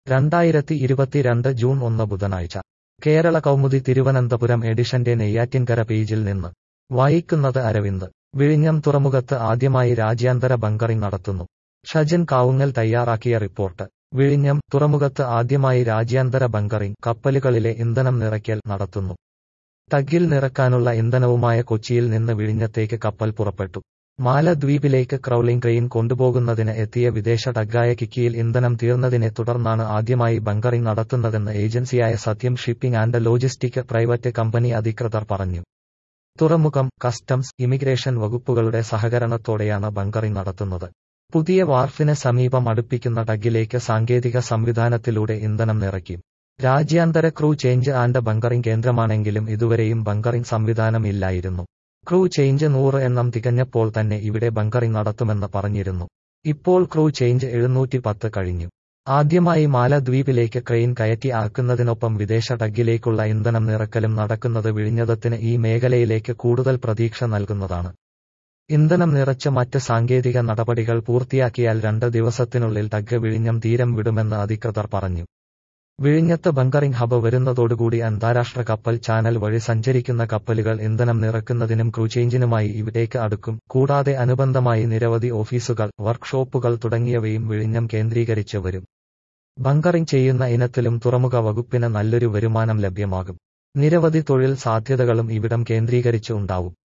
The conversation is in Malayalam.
രണ്ടായിരത്തി ഇരുപത്തിരണ്ട് ജൂൺ ഒന്ന് ബുധനാഴ്ച കേരള കൗമുദി തിരുവനന്തപുരം എഡിഷന്റെ നെയ്യാറ്റിൻകര പേജിൽ നിന്ന് വായിക്കുന്നത് അരവിന്ദ് വിഴിഞ്ഞം തുറമുഖത്ത് ആദ്യമായി രാജ്യാന്തര ബങ്കറിംഗ് നടത്തുന്നു ഷജൻ കാവുങ്ങൽ തയ്യാറാക്കിയ റിപ്പോർട്ട് വിഴിഞ്ഞം തുറമുഖത്ത് ആദ്യമായി രാജ്യാന്തര ബങ്കറിംഗ് കപ്പലുകളിലെ ഇന്ധനം നിറയ്ക്കൽ നടത്തുന്നു ടഗിൽ നിറക്കാനുള്ള ഇന്ധനവുമായ കൊച്ചിയിൽ നിന്ന് വിഴിഞ്ഞത്തേക്ക് കപ്പൽ പുറപ്പെട്ടു മാലദ്വീപിലേക്ക് ക്രൗളിംഗ് ക്രെയിൻ കൊണ്ടുപോകുന്നതിന് എത്തിയ വിദേശ ടഗ്ഗായ കിക്കിയിൽ ഇന്ധനം തീർന്നതിനെ തുടർന്നാണ് ആദ്യമായി ബങ്കറിംഗ് നടത്തുന്നതെന്ന് ഏജൻസിയായ Sathyam shipping and logistic private company അധികൃതർ പറഞ്ഞു തുറമുഖം കസ്റ്റംസ് ഇമിഗ്രേഷൻ വകുപ്പുകളുടെ സഹകരണത്തോടെയാണ് ബങ്കറിംഗ് നടത്തുന്നത് പുതിയ വാർഫിന് സമീപം അടുപ്പിക്കുന്ന ടഗിലേക്ക് സാങ്കേതിക സംവിധാനത്തിലൂടെ ഇന്ധനം നിറയ്ക്കും രാജ്യാന്തര ക്രൂ ചേഞ്ച് ആൻഡ് ബങ്കറിംഗ് കേന്ദ്രമാണെങ്കിലും ഇതുവരെയും ബങ്കറിംഗ് സംവിധാനം ഇല്ലായിരുന്നു ക്രൂ ചേഞ്ച് നൂറ് എണ്ണം തികഞ്ഞപ്പോൾ തന്നെ ഇവിടെ ബങ്കറിംഗ് നടത്തുമെന്ന് പറഞ്ഞിരുന്നു ഇപ്പോൾ ക്രൂ ചേഞ്ച് എഴുന്നൂറ്റി പത്ത് കഴിഞ്ഞു ആദ്യമായി മാലദ്വീപിലേക്ക് ക്രെയിൻ കയറ്റി ആക്കുന്നതിനൊപ്പം വിദേശ ടഗിലേക്കുള്ള ഇന്ധനം നിറക്കലും നടക്കുന്നത് വിഴിഞ്ഞതത്തിന് ഈ മേഖലയിലേക്ക് കൂടുതൽ പ്രതീക്ഷ നൽകുന്നതാണ് ഇന്ധനം നിറച്ച് മറ്റ് സാങ്കേതിക നടപടികൾ പൂർത്തിയാക്കിയാൽ രണ്ട് ദിവസത്തിനുള്ളിൽ ടഗ് വിഴിഞ്ഞം തീരം വിടുമെന്ന് അധികൃതർ പറഞ്ഞു വിഴിഞ്ഞത്ത് ബങ്കറിംഗ് ഹബ് വരുന്നതോടുകൂടി അന്താരാഷ്ട്ര കപ്പൽ ചാനൽ വഴി സഞ്ചരിക്കുന്ന കപ്പലുകൾ ഇന്ധനം നിറക്കുന്നതിനും ക്രൂചേഞ്ചിനുമായി ഇവിടേക്ക് അടുക്കും കൂടാതെ അനുബന്ധമായി നിരവധി ഓഫീസുകൾ വർക്ക്ഷോപ്പുകൾ തുടങ്ങിയവയും വിഴിഞ്ഞം കേന്ദ്രീകരിച്ച് വരും ബങ്കറിംഗ് ചെയ്യുന്ന ഇനത്തിലും തുറമുഖ വകുപ്പിന് നല്ലൊരു വരുമാനം ലഭ്യമാകും നിരവധി തൊഴിൽ സാധ്യതകളും ഇവിടം കേന്ദ്രീകരിച്ച് ഉണ്ടാവും